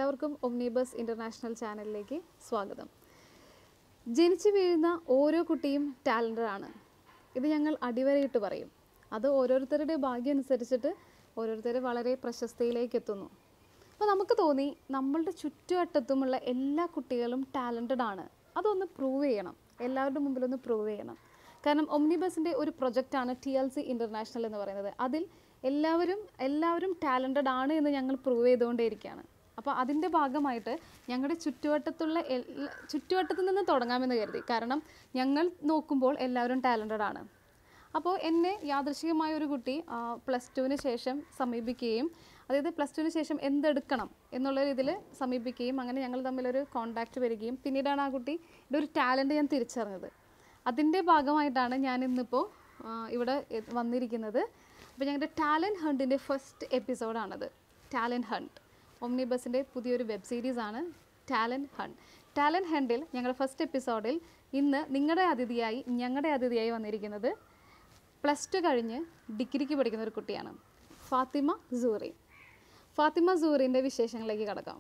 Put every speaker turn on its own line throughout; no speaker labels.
എല്ലാവർക്കും ഒമ്നിബസ് ഇൻ്റർനാഷണൽ ചാനലിലേക്ക് സ്വാഗതം ജനിച്ചു വീഴുന്ന ഓരോ കുട്ടിയും ടാലൻറ്റഡ് ആണ് ഇത് ഞങ്ങൾ അടിവരയിട്ട് പറയും അത് ഓരോരുത്തരുടെ ഭാഗ്യം അനുസരിച്ചിട്ട് ഓരോരുത്തർ വളരെ പ്രശസ്തിയിലേക്ക് എത്തുന്നു അപ്പോൾ നമുക്ക് തോന്നി നമ്മളുടെ ചുറ്റുവട്ടത്തുമുള്ള എല്ലാ കുട്ടികളും ടാലൻറ്റഡ് ആണ് അതൊന്ന് പ്രൂവ് ചെയ്യണം എല്ലാവരുടെ മുമ്പിൽ ഒന്ന് പ്രൂവ് ചെയ്യണം കാരണം ഒമ്നിബസിൻ്റെ ഒരു പ്രൊജക്റ്റാണ് ടി എൽ സി ഇൻ്റർനാഷണൽ എന്ന് പറയുന്നത് അതിൽ എല്ലാവരും എല്ലാവരും ടാലൻറ്റഡ് ആണ് എന്ന് ഞങ്ങൾ പ്രൂവ് ചെയ്തുകൊണ്ടേയിരിക്കുകയാണ് അപ്പോൾ അതിൻ്റെ ഭാഗമായിട്ട് ഞങ്ങളുടെ ചുറ്റുവട്ടത്തുള്ള എല്ലാ ചുറ്റുവട്ടത്തിൽ നിന്ന് തുടങ്ങാമെന്ന് കരുതി കാരണം ഞങ്ങൾ നോക്കുമ്പോൾ എല്ലാവരും ടാലൻറ്റഡ് ആണ് അപ്പോൾ എന്നെ യാദൃശികമായ ഒരു കുട്ടി പ്ലസ് ടുവിന് ശേഷം സമീപിക്കുകയും അതായത് പ്ലസ് ടുവിന് ശേഷം എന്തെടുക്കണം എന്നുള്ള രീതിയിൽ സമീപിക്കുകയും അങ്ങനെ ഞങ്ങൾ തമ്മിലൊരു കോണ്ടാക്റ്റ് വരികയും പിന്നീടാണ് ആ കുട്ടിയുടെ ഒരു ടാലൻറ്റ് ഞാൻ തിരിച്ചറിഞ്ഞത് അതിൻ്റെ ഭാഗമായിട്ടാണ് ഞാൻ ഇന്നിപ്പോൾ ആ, ഇവിടെ എ- വന്നിരിക്കുന്നത് അപ്പോൾ ഞങ്ങളുടെ ടാലൻറ്റ് ഹണ്ടിൻ്റെ ഫസ്റ്റ് എപ്പിസോഡാണത് ടാലൻറ്റ് ഹണ്ട് ഒമ്നിബസിൻ്റെ പുതിയൊരു വെബ് സീരീസാണ് ടാലൻറ്റ് ഹണ്ട് ടാലൻറ്റ് ഹണ്ടിൽ ഞങ്ങളുടെ ഫസ്റ്റ് എപ്പിസോഡിൽ ഇന്ന് നിങ്ങളുടെ അതിഥിയായി ഞങ്ങളുടെ അതിഥിയായി വന്നിരിക്കുന്നത് പ്ലസ് ടു കഴിഞ്ഞ് ഡിഗ്രിക്ക് പഠിക്കുന്ന ഒരു കുട്ടിയാണ് ഫാത്തിമ സൂറി ഫാത്തിമ സൂറിൻ്റെ വിശേഷങ്ങളിലേക്ക് കടക്കാം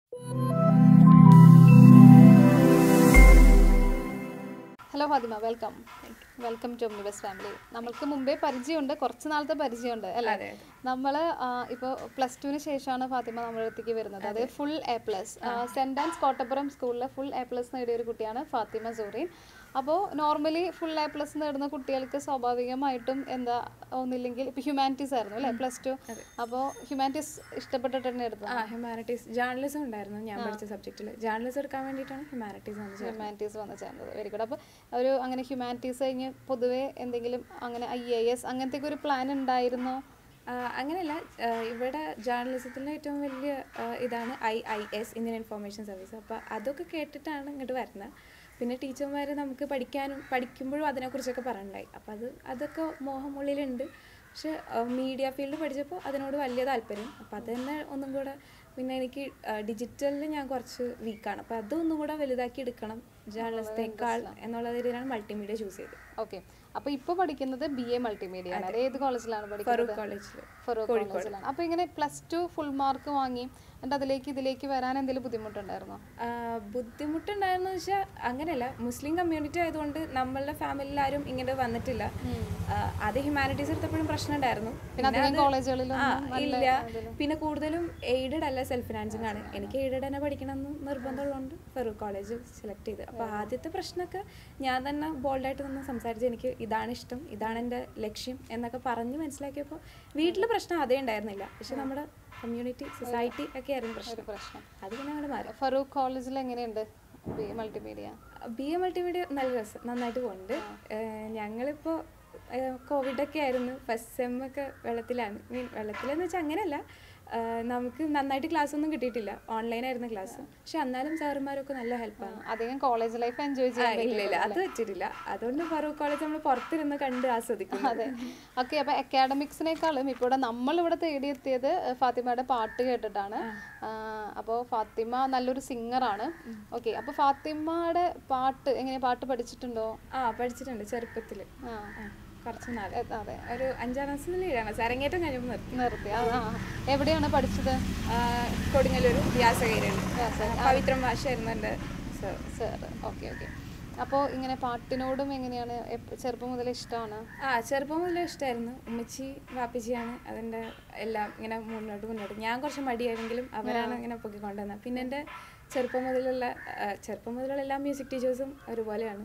hello Fathima welcome welcome to Omnibus family നമ്മൾക്ക് മുമ്പേ പരിചയമുണ്ട് കുറച്ച് നാളത്തെ പരിചയമുണ്ട് അല്ലേ നമ്മൾ ഇപ്പോൾ പ്ലസ് ടുവിന് ശേഷമാണ് ഫാത്തിമ നമ്മുടെ അടുത്തേക്ക് വരുന്നത് അത് full A plus Saint Ann's Kottappuram സ്കൂളിലെ ഫുൾ എ പ്ലസ് നേടിയ ഒരു കുട്ടിയാണ് ഫാത്തിമ സൂറീൻ അപ്പോൾ നോർമലി ഫുൾ എ പ്ലസ് നേടുന്ന കുട്ടികൾക്ക് സ്വാഭാവികമായിട്ടും എന്താ ഒന്നില്ലെങ്കിൽ ഇപ്പോൾ ഹ്യൂമാനിറ്റീസ് ആയിരുന്നു അല്ലേ പ്ലസ് ടു അപ്പോൾ ഹ്യൂമാനിറ്റീസ് ഇഷ്ടപ്പെട്ടിട്ട് തന്നെ എടുത്തത്
ആ ഹ്യൂമാനിറ്റീസ് ജേർണലിസം ഉണ്ടായിരുന്നു ഞാൻ പഠിച്ച സബ്ജക്റ്റിൽ ജേർണലിസം എടുക്കാൻ വേണ്ടിയിട്ടാണ് ഹ്യൂമാനിറ്റീസ് വന്നത്
ഹ്യൂമാനിറ്റീസ് വന്ന് ചേർന്നത് വെരി ഗുഡ് അപ്പോൾ ഒരു അങ്ങനെ ഹ്യൂമാനിറ്റീസ് കഴിഞ്ഞ് പൊതുവേ എന്തെങ്കിലും അങ്ങനെ ഐ എ എസ് അങ്ങനത്തെ ഒരു പ്ലാൻ ഉണ്ടായിരുന്നോ
ആ, അങ്ങനെയല്ല ആ, ഇവിടെ ജേർണലിസത്തിൻ്റെ ഏറ്റവും വലിയ ആ, ഇതാണ് I I S Indian information service അപ്പോൾ അതൊക്കെ കേട്ടിട്ടാണ് ഇങ്ങോട്ട് വരുന്നത് പിന്നെ ടീച്ചർമാർ നമുക്ക് പഠിക്കാനും പഠിക്കുമ്പോഴും അതിനെക്കുറിച്ചൊക്കെ പറയണ്ടായി അപ്പോൾ അത് അതൊക്കെ മോഹം ഉള്ളിലുണ്ട് പക്ഷെ മീഡിയ ഫീൽഡ് പഠിച്ചപ്പോൾ അതിനോട് വലിയ താല്പര്യം അപ്പോൾ അത് തന്നെ ഒന്നും കൂടെ പിന്നെ എനിക്ക് ഡിജിറ്റലിൽ ഞാൻ കുറച്ച് വീക്കാണ് അപ്പോൾ അതൊന്നും കൂടെ വലുതാക്കി എടുക്കണം ജേർണലിസത്തേക്കാൾ എന്നുള്ള രീതിയിലാണ് മൾട്ടിമീഡിയ ചൂസ് ചെയ്തത്
ഓക്കെ അപ്പോൾ ഇപ്പോൾ പഠിക്കുന്നത് ബി എ മൾട്ടിമീഡിയ ആണ് അത് ഏത് കോളേജിലാണ് പഠിക്കുന്നത്
ഫറൂഖ് കോളേജിൽ
ഫറൂഖ് കോളേജിലാണ് അപ്പോൾ ഇങ്ങനെ പ്ലസ് ടു ഫുൾ മാർക്ക് വാങ്ങി എന്നിട്ട് അതിലേക്ക് ഇതിലേക്ക് വരാൻ എന്തെങ്കിലും ബുദ്ധിമുട്ടുണ്ടായിരുന്നോ
ബുദ്ധിമുട്ടുണ്ടായിരുന്നു വെച്ചാൽ അങ്ങനെയല്ല മുസ്ലിം കമ്മ്യൂണിറ്റി ആയതുകൊണ്ട് നമ്മളുടെ ഫാമിലിയിൽ ആരും ഇങ്ങനെ വന്നിട്ടില്ല ആ, അത് ഹ്യൂമാനിറ്റീസ് എടുത്തപ്പോഴും പ്രശ്നം ഉണ്ടായിരുന്നു
പിന്നെ അധികം
അത്
കോളേജുകളിലൊന്നും
ആ, ഇല്ല പിന്നെ കൂടുതലും എയ്ഡഡ് അല്ല സെൽഫ് ഫിനാൻസിങ് ആണ് എനിക്ക് എയ്ഡഡ് തന്നെ പഠിക്കണം എന്ന് നിർബന്ധമുള്ളതുകൊണ്ട് ഫറൂഖ് കോളേജ് സെലക്ട് ചെയ്ത് അപ്പോൾ ആദ്യത്തെ പ്രശ്നമൊക്കെ ഞാൻ തന്നെ ബോൾഡായിട്ട് നിന്ന് സംസാരിച്ച് എനിക്ക് ഇതാണ് ഇഷ്ടം ഇതാണ് എൻ്റെ ലക്ഷ്യം എന്നൊക്കെ പറഞ്ഞ് മനസ്സിലാക്കിയപ്പോൾ വീട്ടിൽ പ്രശ്നം അതേ ഉണ്ടായിരുന്നില്ല പക്ഷെ നമ്മുടെ കമ്മ്യൂണിറ്റി സൊസൈറ്റി ഒക്കെ ആയിരുന്നു പ്രശ്നം
പ്രശ്നം
അത് പിന്നെ അങ്ങോട്ട് മാറി
ഫറൂഖ് കോളേജിൽ എങ്ങനെയുണ്ട് B A multimedia
B A multimedia നല്ല രസം നന്നായിട്ട് പോകുന്നുണ്ട് ഏഹ് ഞങ്ങളിപ്പോൾ കോവിഡൊക്കെ ആയിരുന്നു ഫസ്റ്റ് സെം ഒക്കെ വെള്ളത്തിലാണ് മീൻ വെള്ളത്തിലെന്ന് വെച്ചാൽ അങ്ങനെയല്ല ഏഹ് നമുക്ക് നന്നായിട്ട് ക്ലാസ് ഒന്നും കിട്ടിയിട്ടില്ല ഓൺലൈനായിരുന്നു ക്ലാസ് പക്ഷെ എന്നാലും സാറുമാരൊക്കെ നല്ല ഹെൽപ്പാണ്
അധികം കോളേജ് ലൈഫ് എൻജോയ് ചെയ്യാൻ
ഇല്ല ഇല്ല അത് വെച്ചിട്ടില്ല അതുകൊണ്ട് ഫറൂഖ് കോളേജ് നമ്മൾ പുറത്തിരുന്ന് കണ്ട് ആസ്വദിക്കും
അതെ ഓക്കെ അപ്പൊ അക്കാഡമിക്സിനേക്കാളും ഇപ്പോൾ ഇവിടെ നമ്മളിവിടെ തേടിയെത്തിയത് ഫാത്തിമയുടെ പാട്ട് കേട്ടിട്ടാണ് അപ്പോൾ ഫാത്തിമ നല്ലൊരു സിംഗറാണ് ഓക്കെ അപ്പോൾ ഫാത്തിമയുടെ പാട്ട് എങ്ങനെയാ പാട്ട് പഠിച്ചിട്ടുണ്ടോ
ആ പഠിച്ചിട്ടുണ്ട് ചെറുപ്പത്തിൽ
ആ
കുറച്ച് നാൾ
എ- അതെ
ഒരു അഞ്ചാം ക്ലാസ്സിൽ ഏഴാം ക്ലാസ് അരങ്ങേറ്റം കഴിഞ്ഞപ്പോൾ നിർത്തി
നിർത്തി ആ ആ. എവിടെയാണ് പഠിച്ചത്
ആ, കൊടുങ്ങല്ലൂർ വ്യാസകരയാണ് പവിത്രം ഭാഷയായിരുന്നു എൻ്റെ സർ
സാർ ഓക്കെ ഓക്കെ അപ്പോൾ ഇങ്ങനെ പാട്ടിനോടും എങ്ങനെയാണ് എപ്പ- ചെറുപ്പം മുതൽ ഇഷ്ടമാണ്
ആ ചെറുപ്പം മുതലേ ഇഷ്ടമായിരുന്നു ഉമ്മച്ചി വാപ്പിച്ചിയാണ് അതിൻ്റെ എല്ലാം ഇങ്ങനെ മുന്നോട്ട് മുന്നോട്ട് ഞാൻ കുറച്ച് മടിയായിരുന്നെങ്കിലും അവരാണ് ഇങ്ങനെ പൊക്കിക്കൊണ്ടുവന്നത് പിന്നെ എൻ്റെ ചെറുപ്പം മുതലുള്ള ആ, ചെറുപ്പം മുതലുള്ള എല്ലാ മ്യൂസിക് ടീച്ചേഴ്സും ഒരുപോലെയാണ്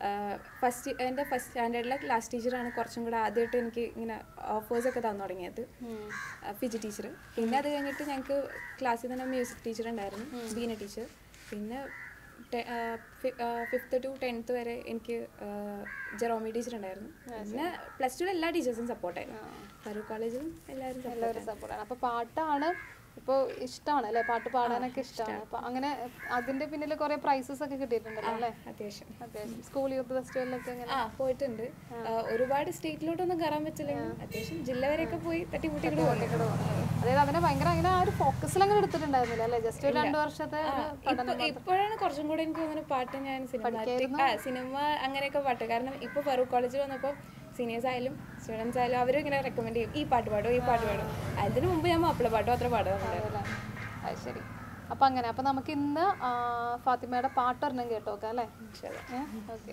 ഫസ്റ്റ് എൻ്റെ ഫസ്റ്റ് സ്റ്റാൻഡേർഡിലെ ക്ലാസ് ടീച്ചറാണ് കുറച്ചും കൂടെ ആദ്യമായിട്ട് എനിക്ക് ഇങ്ങനെ ഓഫേഴ്സൊക്കെ തന്നു തുടങ്ങിയത് ഫിജി ടീച്ചർ പിന്നെ അത് കഴിഞ്ഞിട്ട് ഞങ്ങൾക്ക് ക്ലാസ്സിൽ തന്നെ മ്യൂസിക് ടീച്ചർ ഉണ്ടായിരുന്നു ബീന ടീച്ചർ പിന്നെ ഫിഫ്ത്ത് ടു ടെൻത്ത് വരെ എനിക്ക് ജെറോമി ടീച്ചർ ഉണ്ടായിരുന്നു പിന്നെ പ്ലസ് ടുവിൽ എല്ലാ ടീച്ചേഴ്സും സപ്പോർട്ടായിരുന്നു ഫറൂഖ് കോളേജിലും എല്ലാവരും support
എല്ലാവരും സപ്പോർട്ടാണ് അപ്പോൾ പാട്ടാണ് ഇപ്പോൾ ഇഷ്ടമാണ് അല്ലേ പാട്ട് പാടാനൊക്കെ ഇഷ്ടമാണ് അപ്പോൾ അങ്ങനെ അതിൻ്റെ പിന്നിൽ കുറേ പ്രൈസസ് ഒക്കെ കിട്ടിയിട്ടുണ്ടല്ലോ അല്ലേ
അത്യാവശ്യം
അത്യാവശ്യം സ്കൂൾ യൂത്ത് ഫെസ്റ്റിവലിലൊക്കെ എങ്ങനെ
ആ പോയിട്ടുണ്ട് ആ, ഒരുപാട് സ്റ്റേറ്റിലോട്ടൊന്നും കയറാൻ പറ്റില്ലെങ്കിൽ അത്യാവശ്യം ജില്ല വരെയൊക്കെ പോയി തട്ടിമുട്ടി കൂടെ പോകുന്നുണ്ട്
അതായത് അതിനെ ഭയങ്കര അങ്ങനെ ആ ഒരു ഫോക്കസിൽ അങ്ങനെ എടുത്തിട്ടുണ്ടായിരുന്നില്ല അല്ലേ ജസ്റ്റ് ഒരു രണ്ട് വർഷത്തെ ഒരു പഠനം
ഇപ്പൊ- ഇപ്പോഴാണ് കുറച്ചും കൂടെ എനിക്ക് തോന്നുന്നു പാട്ട് ഞാൻ സിനിമ സിനിമ അങ്ങനെയൊക്കെ പാട്ട് കാരണം ഇപ്പൊ ഫറൂഖ് കോളേജിൽ വന്നപ്പോൾ സീനിയേഴ്സ് ആയാലും സ്റ്റുഡൻസ് ആയാലും അവരും ഇങ്ങനെ റെക്കമെൻഡ് ചെയ്യും ഈ പാട്ട് പാടും ഈ പാട്ട് പാടും അതിന് മുമ്പ് ഞാൻ മാപ്പിള പാട്ട് മാത്രമേ പാടാറുണ്ടായിരുന്നു
അതല്ലേ? അത് ശരി അപ്പം അങ്ങനെ അപ്പം നമുക്ക് ഇന്ന് ആ, ഫാത്തിമയുടെ പാട്ടൊരെണ്ണം കേട്ടോക്കാം അല്ലേ ഓക്കെ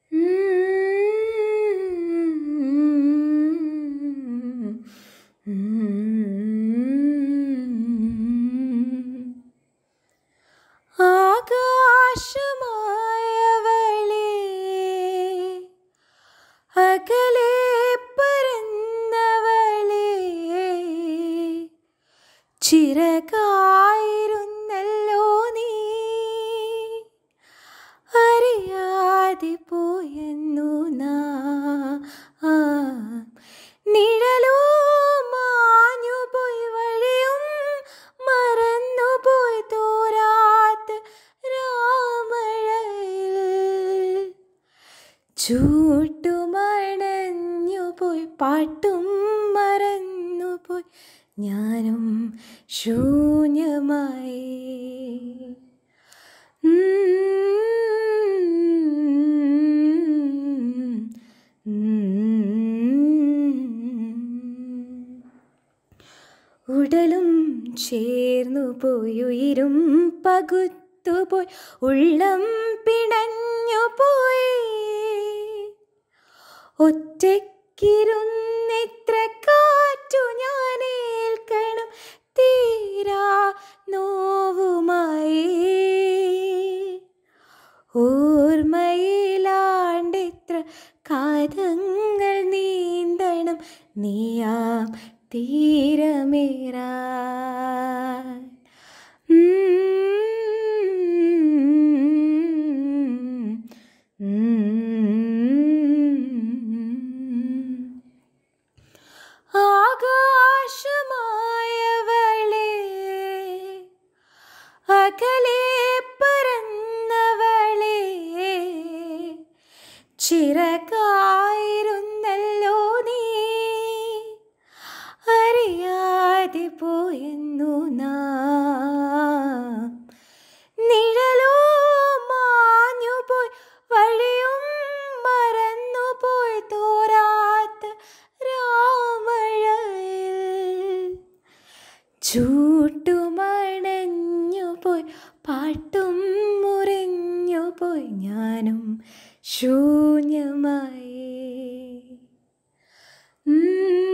ആകാശമായവളേ അകലെ പറന്നവളേ ചിറകായിരുന്നല്ലോ നീ അറിയാതെ പോയെന്നു നാ നിഴലോ മാഞ്ഞുപോയി വഴിയും മറന്നുപോയി തോരാത്ത രാമഴയിൽ ചൂട്ടുമണഞ്ഞുപോയി പാട്ടും മറന്നുപോയി ഞാനും ശൂന്യമായി ഉടലും ചേർന്നു പോയുയിരും പകുത്തുപോയി ഉള്ളം പിണഞ്ഞു പോയി ഒറ്റയ്ക്കിരുന്നെത്ര കാറ്റു ഞാനേൽക്കണം തീരാ നോവുമായി ഓർമ്മയിലാണ്ടെത്ര കാതങ്ങൾ നീന്തണം നീയാം തീരമേറാ ആകാശമായവളേ അകലെ പറന്നവളേ ചിറകായിരുന്നല്ലോ നീ അറിയാതെ പോയെന്നു നാം നിഴലോ മാഞ്ഞുപോയി വഴിയും മറന്നുപോയി തോരാത്ത രാമഴയിൽ ചൂട്ടുമണഞ്ഞുപോയി പാട്ടും മുറിഞ്ഞുപോയി ഞാനും ശൂന്യമായി ഉം